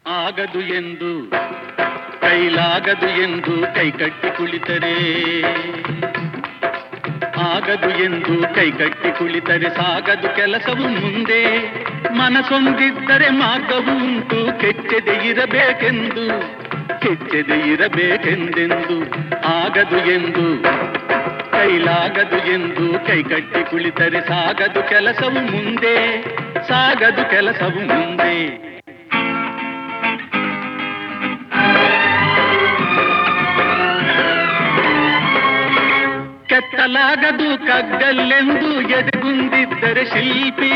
ಆಗದು ಎಂದು ಕೈಲಾಗದು ಎಂದು ಕೈಕಟ್ಟಿ ಕುಳಿತರೆ ಆಗದು ಎಂದು ಕೈಕಟ್ಟಿ ಕುಳಿತರೆ ಸಾಗದು ಕೆಲಸವು ಮುಂದೆ ಮನಸೊಂದಿದ್ದರೆ ಮಾರ್ಗವು ಉಂಟು ಕೆಚ್ಚದೆ ಇರಬೇಕೆಂದು ಕೆಚ್ಚದೆ ಇರಬೇಕೆಂದೆಂದು ಆಗದು ಎಂದು ಕೈಲಾಗದು ಎಂದು ಕೈಕಟ್ಟಿ ಕುಳಿತರೆ ಸಾಗದು ಕೆಲಸವು ಮುಂದೆ ಸಾಗದು ಕೆಲಸವು ಮುಂದೆ ಕೆತ್ತಲಾಗದು ಕಗ್ಗಲ್ಲೆಂದು ಎದೆಗುಂದಿದ್ದರೆ ಶಿಲ್ಪಿ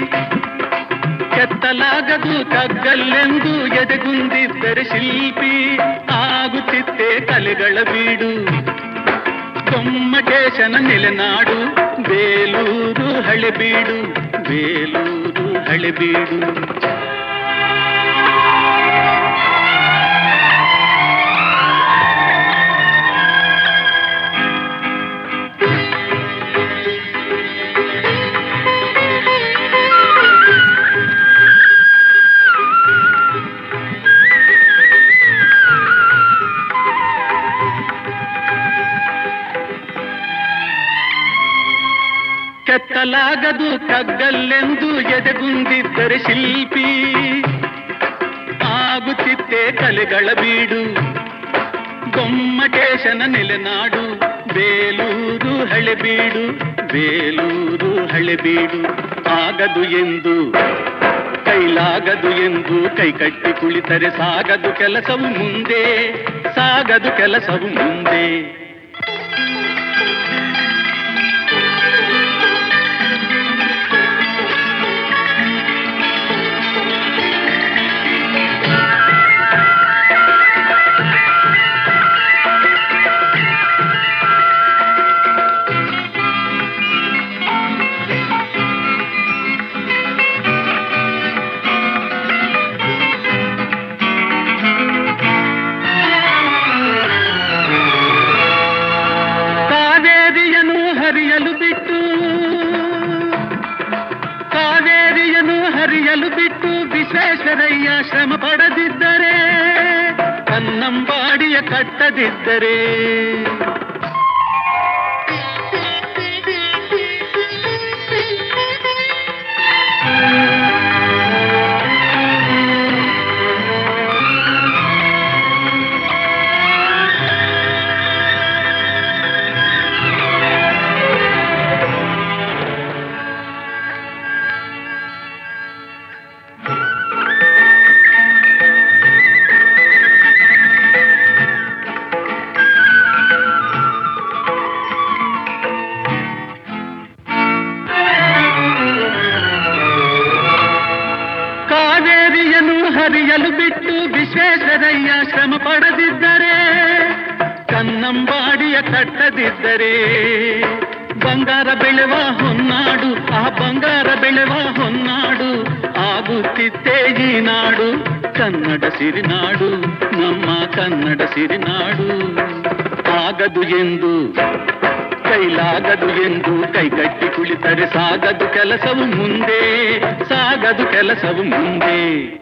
ಕೆತ್ತಲಾಗದು ಕಗ್ಗಲ್ಲೆಂದು ಎದೆಗುಂದಿದ್ದರೆ ಶಿಲ್ಪಿ ಆಗುತ್ತಿತ್ತೆ ಕಲೆಗಳ ಬೀಡು ಕೊಮ್ಮಟೇಶನ ನೆಲೆನಾಡು ಬೇಲೂರು ಹಳೆಬೀಡು ಬೇಲೂರು ಹಳೆಬೀಡು ಕೆತ್ತಲಾಗದು ಕಗ್ಗಲ್ಲೆಂದು ಎದೆಗುಂದಿದ್ದರೆ ಶಿಲ್ಪಿ ಆಗುತ್ತಿತ್ತೆ ಕಲೆಗಳ ಬೀಡು ಗೊಮ್ಮಟೇಶನ ನೆಲೆನಾಡು ಬೇಲೂರು ಹಳೆಬೀಡು ಬೇಲೂರು ಹಳೆಬೀಡು ಆಗದು ಎಂದು ಕೈಲಾಗದು ಎಂದು ಕೈಕಟ್ಟಿ ಕುಳಿತರೆ ಸಾಗದು ಕೆಲಸವು ಮುಂದೆ ಸಾಗದು ಕೆಲಸವು ಮುಂದೆ ಕಾವೇರಿಯನ್ನು ಹರಿಯಲು ಬಿಟ್ಟು ಕಾವೇರಿಯನ್ನು ಹರಿಯಲು ಬಿಟ್ಟು ವಿಶ್ವೇಶ್ವರಯ್ಯ ಶ್ರಮ ಪಡದಿದ್ದರೆ ಕನ್ನಂಬಾಡಿಯ ಕಟ್ಟದಿದ್ದರೆ ಕಾವೇರಿಯನ್ನು ಹರಿಯಲು ಬಿಟ್ಟು ವಿಶ್ವೇಶ್ವರಯ್ಯ ಶ್ರಮ ಪಡದಿದ್ದರೆ ಕನ್ನಂಬಾಡಿಯ ಕಟ್ಟದಿದ್ದರೆ ಬಂಗಾರ ಬೆಳೆವ ಹೊನ್ನಾಡು ಆ ಬಂಗಾರ ಬೆಳೆವ ಹೊನ್ನಾಡು ಆಗುತ್ತಿತ್ತೇ ಈ ನಾಡು ಕನ್ನಡ ಸಿರಿನಾಡು ನಮ್ಮ ಕನ್ನಡ ಸಿರಿನಾಡು ಆಗದು ಎಂದು ಕೈಲಾಗದು ಎಂದು ಕೈಗಟ್ಟಿ ಕುಳಿತರೆ ಸಾಗದು ಕೆಲಸವು ಮುಂದೆ ಸಾಗದು ಕೆಲಸವು ಮುಂದೆ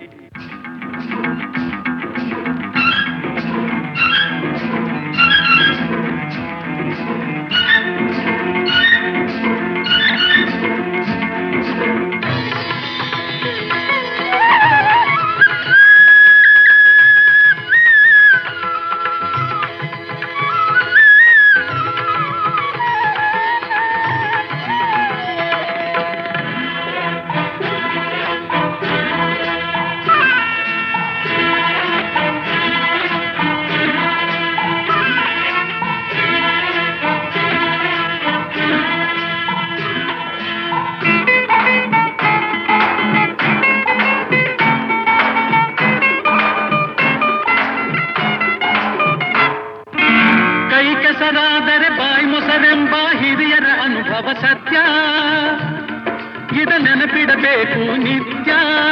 ಕೈ ಕೆಸರಾದರೆ ಬಾಯಿ ಮೊಸರೆಂಬ ಹಿರಿಯರ ಅನುಭವ ಸತ್ಯ ಇದ ನೆನಪಿಡಬೇಕು ನಿತ್ಯ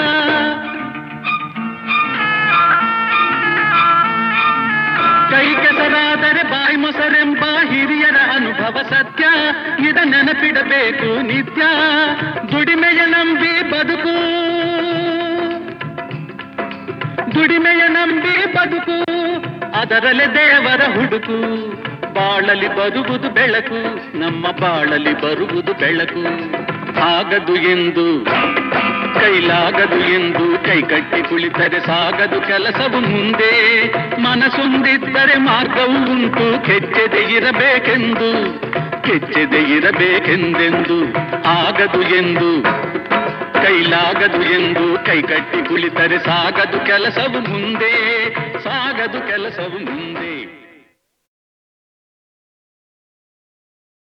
ಕೈ ಕೆಸರಾದರೆ ಬಾಯಿ ಮೊಸರೆಂಬ ಹಿರಿಯರ ಅನುಭವ ಸತ್ಯ ಇದ ನೆನಪಿಡಬೇಕು ನಿತ್ಯ ದುಡಿಮೆಯ ನಂಬಿ ಬದುಕು ದುಡಿಮೆಯ ನಂಬಿ ಬದುಕು ಅದರಲ್ಲೇ ದೇವರ ಹುಡುಕು ಬಾಳಲಿ ಬರುವುದು ಬೆಳಕು ನಮ್ಮ ಬಾಳಲಿ ಬರುವುದು ಬೆಳಕು ಆಗದು ಎಂದು ಕೈಲಾಗದು ಎಂದು ಕೈಕಟ್ಟಿ ಕುಳಿತರೆ ಸಾಗದು ಕೆಲಸವು ಮುಂದೆ ಮನಸೊಂದಿದ್ದರೆ ಮಾರ್ಗವು ಉಂಟು ಕೆಚ್ಚದೆ ಇರಬೇಕೆಂದು ಕೆಚ್ಚದೆ ಇರಬೇಕೆಂದೆಂದು ಆಗದು ಎಂದು ಕೈಲಾಗದು ಎಂದು ಕೈಕಟ್ಟಿ ಕುಳಿತರೆ ಸಾಗದು ಕೆಲಸವು ಮುಂದೆ ಸಾಗದು ಕೆಲಸವು ಮುಂದೆ